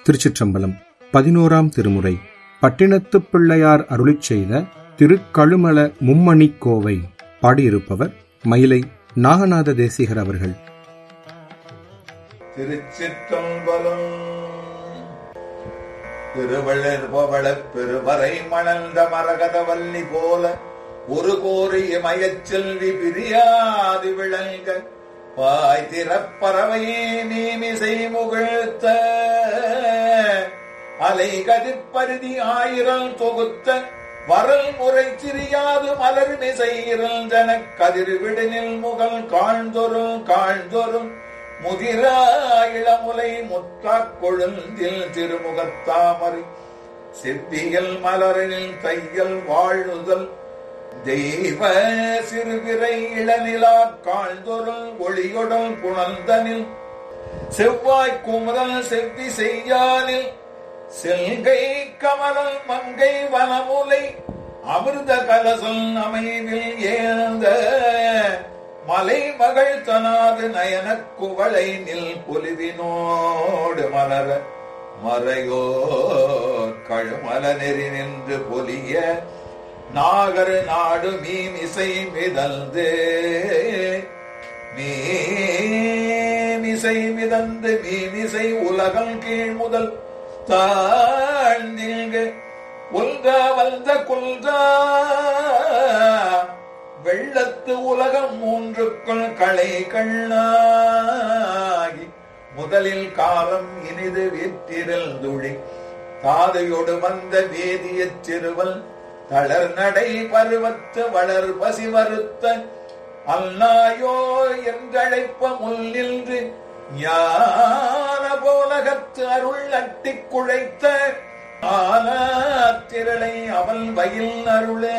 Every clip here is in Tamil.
திருச்சிற்றம்பலம் பதினோராம் திருமுறை பட்டினத்துப் பிள்ளையார் அருளிச் செய்த திருக்கழுமல மும்மணிக் கோவை பாடியிருப்பவர் மயிலை நாகநாத தேசிகர் அவர்கள் திருச்சிற்றம்பலம் திருவள்ளர் பவளப் பெருவரை மணந்த மரகத வல்லி போல ஒரு கோரிய மயச்செல்வி பிரியாது விளங்க பாய் திறப்பறவையே மீமிசை முகிழ்த்த அலை கதிர்பருதி ஆயிரம் தொகுத்த வரல் முறை சிறியாது மலர் மிசையிரஞ்சன கதிர் விடனில் முகல் காழ்ந்தொரும் காழ்ந்தொரும் முதிரா இளமுலை முற்றாக் கொழுந்தில் திருமுகத்தாமரை செவ்வியல் மலரில் தையல் வாழ்நுதல் தெய்வ சிறுவிரை இளநிலா காழ்ந்தொருள் ஒளியொடல் புணர்ந்தனில் செவ்வாய் குமுதல் செவ்வி செய்யானில் செல்கை கமலம் மங்கை வனமுலை அமிர்த கலசல் அமைவில் ஏந்த மலை மகள் தனாது நயன குவளை நில் பொலிவினோடு மலர மறையோ கழுமல நெறி நின்று பொலிய நாகர் நாடு மீன் இசை மிதந்து மீமிசை மிதந்து மீமிசை உலகம் கீழ் முதல் தாழ்ந்தில்க ஒல்கா வந்த கொல்கா வெள்ளத்து உலகம் மூன்றுக்குள் களை கண்ணாகி முதலில் காலம் இனிது வீற்றிரல் துழி தாதையொடு வந்த வேதியச் சிறுவல் தளர் நடை பருவத்து வளர் பசி வருத்த அல்லாயோ என்றழைப்ப முன்னின்று ஞான போலகத்து அருள் அட்டிக் குழைத்த ஆலாத்திரளை அவள் வயில் அருளே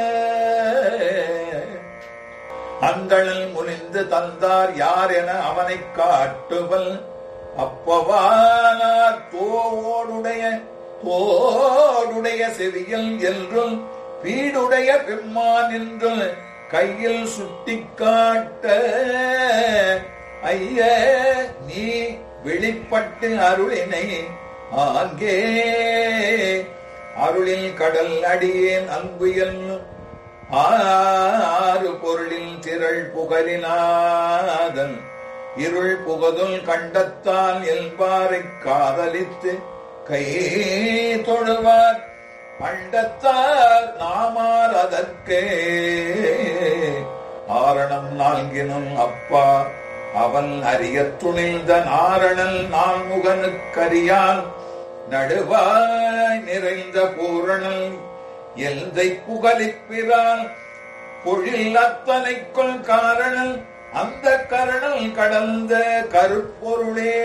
அந்தணல் முனிந்து தந்தார் யார் என அவனைக் காட்டுவல் அப்பவானார் தோடுடைய தோடுடைய செவியல் என்றும் வீடுடைய பெம்மான் என்று கையில் சுட்டிக்காட்ட ஐய நீ வெளிப்பட்டு அருளினை ஆங்கே அருளில் கடல் அடியேன் அன்பு என்னும் ஆறு பொருளில் திரள் புகழினாதன் இருள் புகதுல் கண்டத்தால் எல்பாரைக் காதலித்து கை தொழுவார் பண்டத்தார் நாமார் அதற்கே ஆரணம் நான்கினும் அப்பா அவன் அறிய துணிந்த நாரணல் நான்முகனுக்கரியான் நடுவாய் நிறைந்த பூரணல் எந்தை புகழிப்பிறான் பொழில் அத்தனைக்குள் காரணல் அந்த கரணல் கடந்த கருப்பொருளே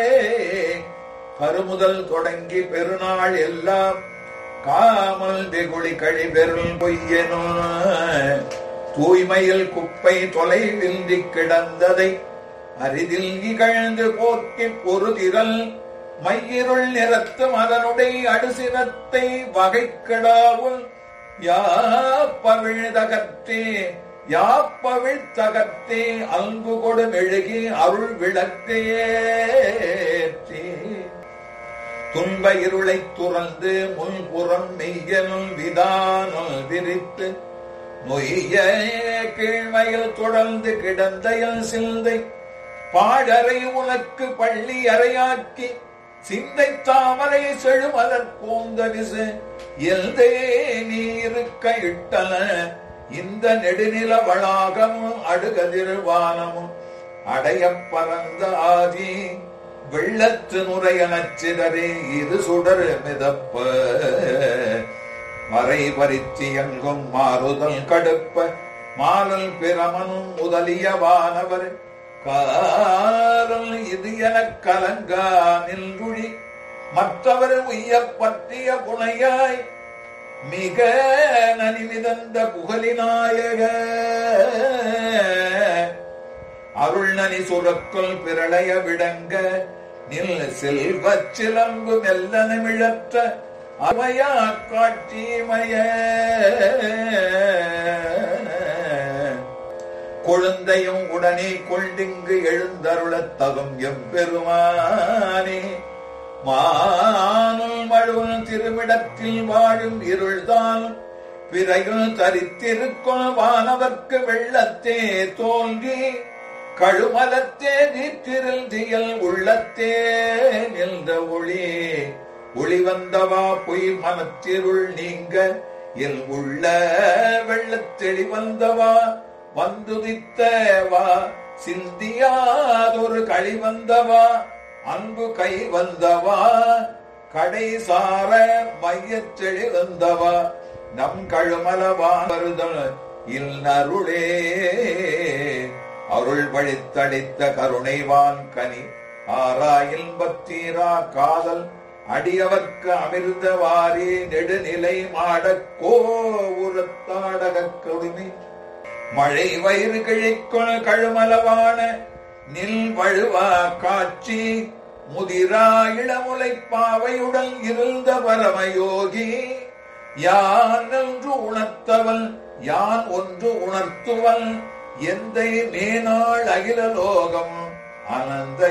கருமுதல் தொடங்கி பெருநாள் எல்லாம் காமல் வெகுளி கழிபெருள் பொய்யனோ தூய்மையில் குப்பை தொலைவின்றி கிடந்ததை அரிதில் இகழ்ந்து போக்கி பொருதிரல் மையிருள் நிறத்தும் அதனுடைய அடுசினத்தை வகைக்கிடாவுள் யாப்பவிழ்தகத்தே யாப்பவிழ்த்தகத்தே அன்பு கொடு மெழுகி அருள் விளக்கேற்றே துன்ப இருளைத் துறந்து முன்புறம் மெய்யனும் விதானும் விரித்து நொய்ய கீழ்மையில் தொடர்ந்து கிடந்தையில் சிந்தை பாழரை உனக்கு பள்ளி அறையாக்கி சிந்தை தாமரை செழுமலர் போந்த விசு எல்தே நீ இருக்க இட்டன இந்த நெடுநில வளாகமும் அடுகதிர்வானமும் அடைய பறந்த ஆதி வெள்ளத்து நுரையனச் சிதறே இரு சுடர் மிதப்ப மறை பறித்து எங்கும் மாறுதல் கடுப்ப மாறல் பிரமனும் முதலிய வானவர் காரல் இது எனக் கலங்கா நின்றுழி மற்றவர் உய்ய பற்றிய புனையாய் மிக நனிமிதந்த புகழிநாயக அருள் நனி சுரக்குள் பிரளய விடங்க நில் செல்வச் சிலம்பு மெல்லனமிழற்ற அவையா காட்சிமய கொழுந்தையும் உடனே கொண்டிங்கு எழுந்தருளத் தகும் எம்பெருமானே மானுள் மழுவல் திருமிடத்தில் வாழும் இருள்தான் பிறையுள் தரித்திருக்கும் வானவர்க்கு வெள்ளத்தே தோன்றி கழுமலத்தே நீற்றிருள் தியல் உள்ளத்தே நின்ற ஒளி ஒளி வந்தவா பொய் மனத்திருள் நீங்க எல் உள்ள வெள்ளத்தெளி வந்தவா வந்துதித்தவா சிந்தியாதொரு களி வந்தவா அன்பு கை வந்தவா கடை சார மையச்செழி வந்தவா நம் கழுமலவா வருதல் இல் நருளே அருள் வழித்தடித்த கருணைவான் கனி ஆராயில் பத்தீரா காதல் அடியவர்க்கு அமிர்தவாரி நெடுநிலை மாடக் கோவுரத்தாடகக் கருணை மழை வயிறு கிழிக்குள் கழுமலவான நில் வழுவா காட்சி முதிரா இளமுலை பாவையுடன் இருந்த பரமயோகி யான் என்று உணர்த்தவன் யான் ஒன்று உணர்த்துவன் எந்தை மேனாள் அகில லோகம் அனந்த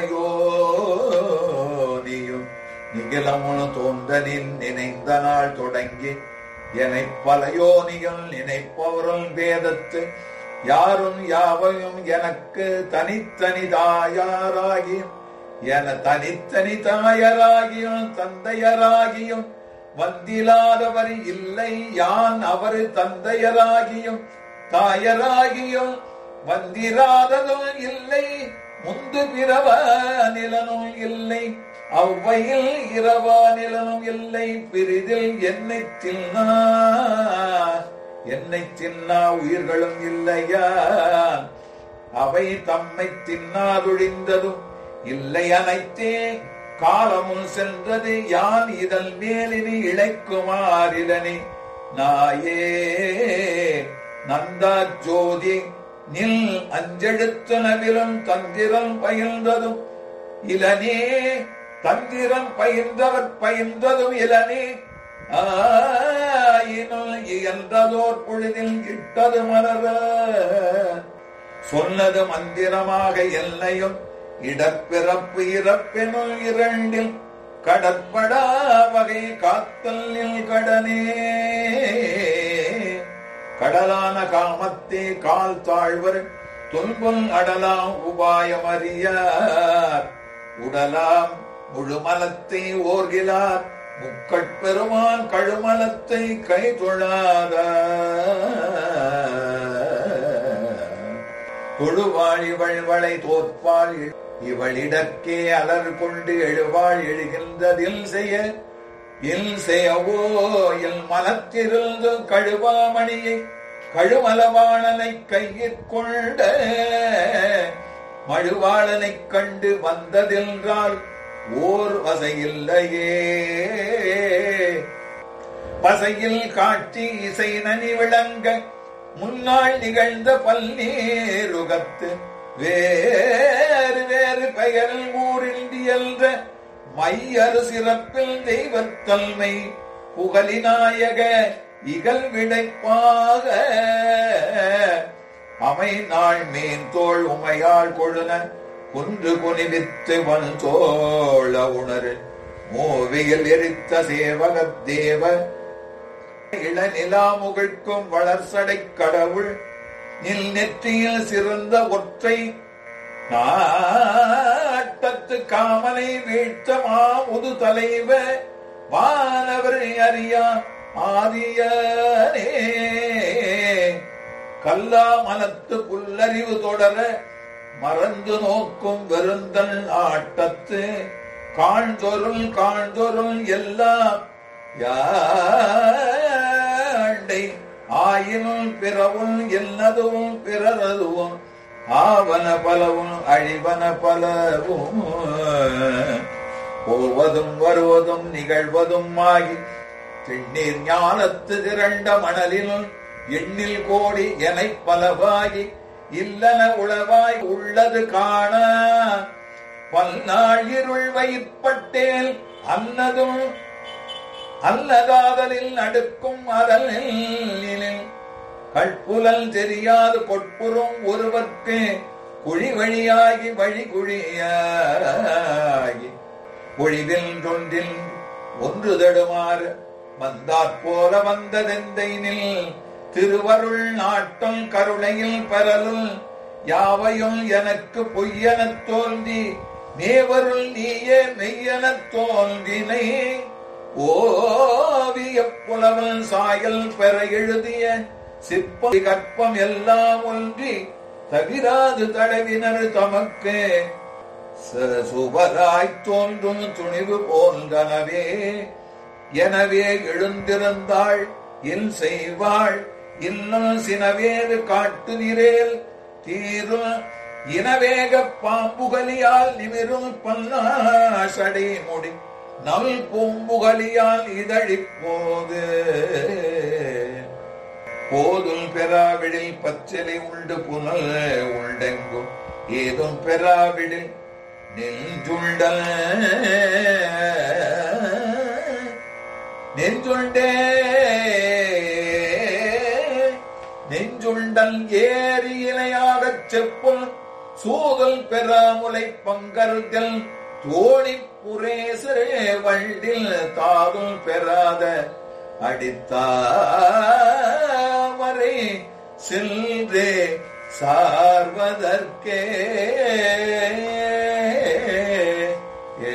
யோதியும் நிகிலமுனு தோன்றனின் நினைந்த நாள் தொடங்கி எனை பல யோனிகள் நினைப்பவரும் வேதத்து யாரும் யாவையும் எனக்கு தனித்தனி தாயாராகியும் என தனித்தனி தாயராகியும் தந்தையராகியும் வந்திலாதவர் இல்லை யான் அவர் தந்தையராகியும் தாயராகியும் வந்திராததும் இல்லை முந்து பிறவ நிலனும் இல்லை அவ்வையில் இரவா நிலனும் இல்லை பிரிதில் என்னை தின்னா என்னை தின்னா உயிர்களும் இல்லையா அவை தம்மை தின்னாதொழிந்ததும் இல்லை அனைத்தே காலமும் சென்றது யான் இதழ் மேலினி இழைக்குமாறிலனி நாயே நந்தா ஜோதி நில் அஞ்செழுத்தனவிலும் தந்திரம் பயின்றதும் இளனே தந்திரம் பயின்றவர் பயின்றதும் இளனே ஆயினும் இயன்றதோர் பொழுதில் இட்டது மலர சொன்னது மந்திரமாக எல்லையும் இடப்பிறப்பு இறப்பெனும் இரண்டில் கடற்படா வகை காத்தல் கடனே கடலான காமத்தே கால் தாழ்வர் துன்பம் அடலாம் உபாயம் அறியார் உடலாம் முழுமலத்தை ஓர்கிலார் முக்கட்பெருமான் கழுமலத்தை கை தொழாத தொழுவாள் இவள் வளை தோற்பாள் இவளிடக்கே அலர் கொண்டு எழுவாள் எழுகின்றதில் செய்ய இல் செய்யவோ இல் மலத்திருந்து கழுவாமணியை கழுமலவாணனை கையிற் கொண்ட மழுவாளனைக் கண்டு வந்ததென்றால் ஓர் வசையில்லையே பசையில் காட்சி இசை நனி விளங்க முன்னாள் நிகழ்ந்த பல்நீருகத்து வேறு வேறு பெயரில் ஊரில் மையறு சிறப்பில் தெய்வத்தன்மை புகழிநாயக இகல் விடைப்பாக அமை நாள் மேன் தோள் உமையாள் கொழுன குன்று குனிவித்து வன் தோழ உணரு மூவியில் எரித்த சேவகத் தேவ இளநிலா முகிழ்க்கும் வளர்சடை கடவுள் நில் நெற்றியில் சிறந்த ஒற்றை நாட்டத்து காமனை வீழ்த்த மாமுது தலைவ வானவர் அறியா ஆதியனே கல்லா மனத்து புல்லறிவு தொடர மறந்து நோக்கும் வெறுந்தல் ஆட்டத்து காண்தொருள் காண்தொருள் எல்லாம் யாண்டை ஆயினும் பிறவும் என்னதுவும் பிறரதுவும் ஆவன பலவும் அழிவன பலவும் போவதும் வருவதும் நிகழ்வதும் ஆகி திண்ணீர் ஞானத்து திரண்ட மணலிலும் எண்ணில் கோடி எனைப் பலவாகி இல்லன உளவாய் உள்ளது காண பல்நாள் இருள் வயிற்பட்டேல் அன்னதும் அல்லதாதலில் நடுக்கும் அரலில் கட்புலல் தெரியாது கொட்புறும் ஒருவர்க்கு குழி வழியாகி வழி குழியாகி பொழிவில் தொன்றில் ஒன்று தடுமாறு வந்தாற் போல வந்ததெந்தைனில் திருவருள் நாட்டம் கருணையில் பெறலுள் யாவையும் எனக்கு பொய்யெனத் தோன்றி மேவருள் நீயே மெய்யெனத் தோன்றினை ஓவிய புலவன் சாயல் பெற எழுதிய சிற்ப கற்பம் எல்லாம் ஒன்றி தவிராது தடவினர் தமக்கு ச- சுவராய்த் தோன்றும் துணிவு போன்றனவே எனவே எழுந்திருந்தாள் இல் செய்வாள் இன்னும் சினவேறு காட்டுதிரேல் தீரும் இனவேக பாம்புகலியால் நிமிரும் பல்லாசடை முடி நல் பூம்புகலியால் இதழிப் போது போதும் பெறாவிடில் பச்சிலை உண்டு புனல் உண்டெங்கும் ஏதும் பெறாவிடில் நெஞ்சுண்டல் நெஞ்சுண்டே நெஞ்சுண்டல் ஏறி இணையாகச் செப்பும் சூதல் பெறாமுலை பங்கருதல் தோணி புரேசரே வண்டில் தாதும் பெறாத அடித்தாமரை செல்றே சார்வதற்கே ஏ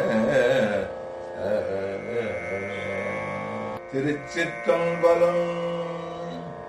திருச்சிற்றம்பலம்